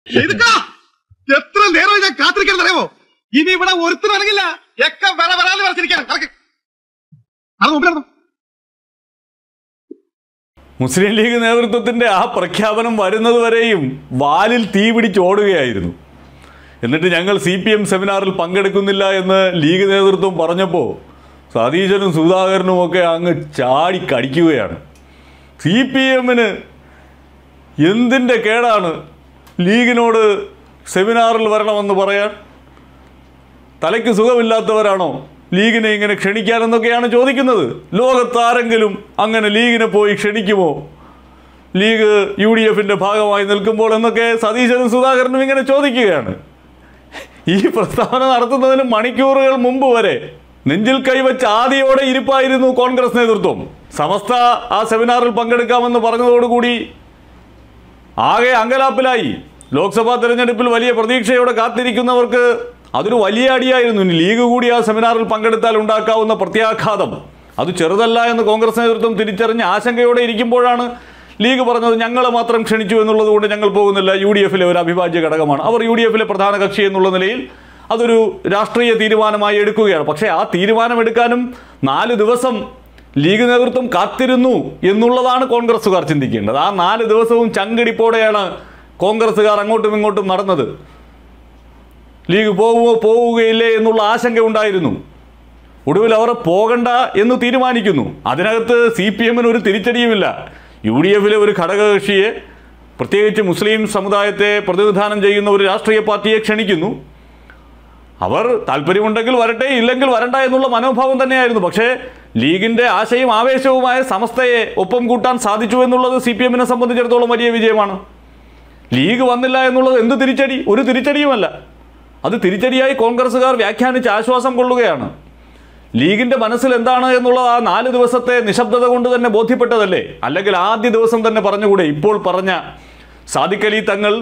ചെയ്തിട്ടാ എത്ര നേരം ഞാൻ കാത്തിരിക്കണം അറിയാമോ ഇനി ഇവിടെ ഒരുത്തരും ഇറങ്ങില്ല ഒക്കെ വര വരാതെ വരച്ചിരിക്കാൻ അത് മുമ്പിലായിരുന്നു മുസ്ലിം ലീഗ് നേതൃത്വത്തിന്റെ ആ പ്രഖ്യാപനം വരുന്നത് വരെയും വാലിൽ തീ പിടിച്ചോടുകയായിരുന്നു എന്നിട്ട് ഞങ്ങൾ സി പി എം സെമിനാറിൽ പങ്കെടുക്കുന്നില്ല എന്ന് ലീഗ് നേതൃത്വം പറഞ്ഞപ്പോൾ സതീശനും സുധാകരനും ഒക്കെ അങ്ങ് ചാടി കടിക്കുകയാണ് സി പി എമ്മിന് എന്തിൻ്റെ കേടാണ് ലീഗിനോട് സെമിനാറിൽ വരണമെന്ന് പറയാൻ തലയ്ക്ക് സുഖമില്ലാത്തവരാണോ ലീഗിനെ ഇങ്ങനെ ക്ഷണിക്കാനെന്നൊക്കെയാണ് ചോദിക്കുന്നത് ലോകത്താരെങ്കിലും അങ്ങനെ ലീഗിനെ പോയി ക്ഷണിക്കുമോ ലീഗ് യു ഡി എഫിൻ്റെ ഭാഗമായി നിൽക്കുമ്പോൾ എന്നൊക്കെ സതീശനും സുധാകരനും ഇങ്ങനെ ചോദിക്കുകയാണ് ഈ പ്രസ്താവന നടത്തുന്നതിന് മണിക്കൂറുകൾ മുമ്പ് വരെ നെഞ്ചിൽ കൈവച്ച് ആദ്യയോടെ ഇരിപ്പായിരുന്നു കോൺഗ്രസ് നേതൃത്വം സമസ്ത ആ സെമിനാറിൽ പങ്കെടുക്കാമെന്ന് പറഞ്ഞതോടുകൂടി ആകെ അങ്കലാപ്പിലായി ലോക്സഭാ തെരഞ്ഞെടുപ്പിൽ വലിയ പ്രതീക്ഷയോടെ കാത്തിരിക്കുന്നവർക്ക് അതൊരു വലിയ അടിയായിരുന്നു ഇനി ലീഗ് കൂടി ആ സെമിനാറിൽ പങ്കെടുത്താൽ ഉണ്ടാക്കാവുന്ന പ്രത്യാഘാതം അത് ചെറുതല്ല എന്ന് കോൺഗ്രസ് നേതൃത്വം തിരിച്ചറിഞ്ഞ് ആശങ്കയോടെ ഇരിക്കുമ്പോഴാണ് ലീഗ് പറഞ്ഞത് ഞങ്ങളെ മാത്രം ക്ഷണിച്ചു എന്നുള്ളത് കൊണ്ട് ഞങ്ങൾ പോകുന്നില്ല യു ഡി എഫിലെ ഒരു അവിഭാജ്യ ഘടകമാണ് അവർ യു ഡി എഫിലെ പ്രധാന കക്ഷി എന്നുള്ള നിലയിൽ അതൊരു രാഷ്ട്രീയ തീരുമാനമായി എടുക്കുകയാണ് പക്ഷേ ആ തീരുമാനമെടുക്കാനും നാല് ദിവസം ലീഗ് നേതൃത്വം കാത്തിരുന്നു എന്നുള്ളതാണ് കോൺഗ്രസ്സുകാർ ചിന്തിക്കേണ്ടത് ആ നാല് ദിവസവും ചങ്കിടിപ്പോടെയാണ് കോൺഗ്രസ്സുകാർ അങ്ങോട്ടും ഇങ്ങോട്ടും നടന്നത് ലീഗ് പോവുമോ പോവുകയില്ലേ എന്നുള്ള ആശങ്ക ഉണ്ടായിരുന്നു ഒടുവിൽ അവർ പോകണ്ട എന്ന് തീരുമാനിക്കുന്നു അതിനകത്ത് സി പി എമ്മിന് ഒരു തിരിച്ചടിയുമില്ല യു ഡി എഫിലെ ഒരു ഘടകകക്ഷിയെ പ്രത്യേകിച്ച് മുസ്ലിം സമുദായത്തെ പ്രതിനിധാനം ചെയ്യുന്ന ഒരു രാഷ്ട്രീയ പാർട്ടിയെ ക്ഷണിക്കുന്നു അവർ താല്പര്യമുണ്ടെങ്കിൽ വരട്ടെ ഇല്ലെങ്കിൽ വരണ്ട എന്നുള്ള മനോഭാവം തന്നെയായിരുന്നു പക്ഷേ ലീഗിന്റെ ആശയും ആവേശവുമായ സമസ്തയെ ഒപ്പം കൂട്ടാൻ സാധിച്ചു എന്നുള്ളത് സി പി എമ്മിനെ സംബന്ധിച്ചിടത്തോളം വലിയ വിജയമാണ് ലീഗ് വന്നില്ല എന്നുള്ളത് എന്ത് തിരിച്ചടി ഒരു തിരിച്ചടിയുമല്ല അത് തിരിച്ചടിയായി കോൺഗ്രസ്സുകാർ വ്യാഖ്യാനിച്ച് ആശ്വാസം കൊള്ളുകയാണ് ലീഗിന്റെ മനസ്സിൽ എന്താണ് എന്നുള്ളത് ആ നാല് ദിവസത്തെ നിശബ്ദത കൊണ്ട് തന്നെ ബോധ്യപ്പെട്ടതല്ലേ അല്ലെങ്കിൽ ആദ്യ ദിവസം തന്നെ പറഞ്ഞുകൂടെ ഇപ്പോൾ പറഞ്ഞ സാദിഖ് അലി തങ്ങൾ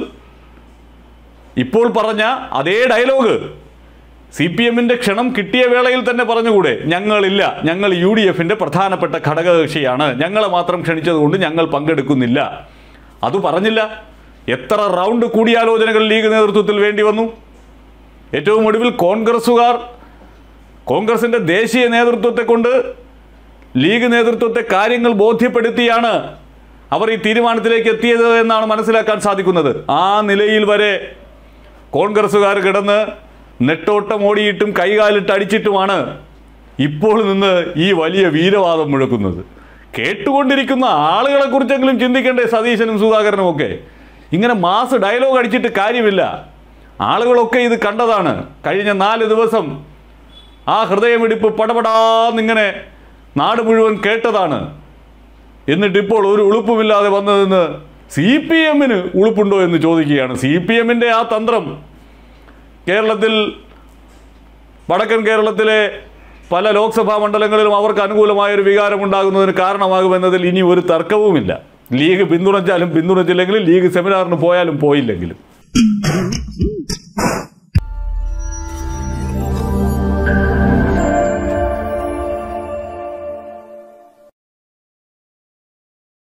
ഇപ്പോൾ പറഞ്ഞ അതേ ഡയലോഗ് സി പി എമ്മിന്റെ ക്ഷണം കിട്ടിയ വേളയിൽ തന്നെ പറഞ്ഞുകൂടെ ഞങ്ങളില്ല ഞങ്ങൾ യു ഡി എഫിന്റെ പ്രധാനപ്പെട്ട ഘടകകക്ഷിയാണ് ഞങ്ങളെ മാത്രം ക്ഷണിച്ചതുകൊണ്ട് ഞങ്ങൾ പങ്കെടുക്കുന്നില്ല അത് പറഞ്ഞില്ല എത്ര റൗണ്ട് കൂടിയാലോചനകൾ ലീഗ് നേതൃത്വത്തിൽ വേണ്ടി വന്നു ഏറ്റവും ഒടുവിൽ കോൺഗ്രസ്സുകാർ കോൺഗ്രസിന്റെ ദേശീയ നേതൃത്വത്തെ കൊണ്ട് ലീഗ് നേതൃത്വത്തെ കാര്യങ്ങൾ ബോധ്യപ്പെടുത്തിയാണ് അവർ ഈ തീരുമാനത്തിലേക്ക് എത്തിയത് എന്നാണ് മനസ്സിലാക്കാൻ സാധിക്കുന്നത് ആ നിലയിൽ വരെ കോൺഗ്രസ്സുകാർ കിടന്ന് നെട്ടോട്ടം ഓടിയിട്ടും കൈകാലിട്ട് അടിച്ചിട്ടുമാണ് ഇപ്പോൾ നിന്ന് ഈ വലിയ വീരവാദം മുഴക്കുന്നത് കേട്ടുകൊണ്ടിരിക്കുന്ന ആളുകളെ കുറിച്ചെങ്കിലും ചിന്തിക്കണ്ടേ സതീശനും സുധാകരനും ഒക്കെ ഇങ്ങനെ മാസ് ഡയലോഗ് അടിച്ചിട്ട് കാര്യമില്ല ആളുകളൊക്കെ ഇത് കണ്ടതാണ് കഴിഞ്ഞ നാല് ദിവസം ആ ഹൃദയമിടിപ്പ് പടപടാന്നിങ്ങനെ നാട് മുഴുവൻ കേട്ടതാണ് എന്നിട്ട് ഇപ്പോൾ ഒരു ഉളുപ്പുമില്ലാതെ വന്നതെന്ന് സി പി എമ്മിന് ഉളുപ്പുണ്ടോ എന്ന് ചോദിക്കുകയാണ് സി പി എമ്മിൻ്റെ ആ തന്ത്രം കേരളത്തിൽ വടക്കൻ കേരളത്തിലെ പല ലോക്സഭാ മണ്ഡലങ്ങളിലും അവർക്ക് അനുകൂലമായ ഒരു വികാരം ഉണ്ടാകുന്നതിന് കാരണമാകുമെന്നതിൽ ഇനി ഒരു തർക്കവുമില്ല ലീഗ് പിന്തുണച്ചാലും പിന്തുണച്ചില്ലെങ്കിലും ലീഗ് സെമിനാറിന് പോയാലും പോയില്ലെങ്കിലും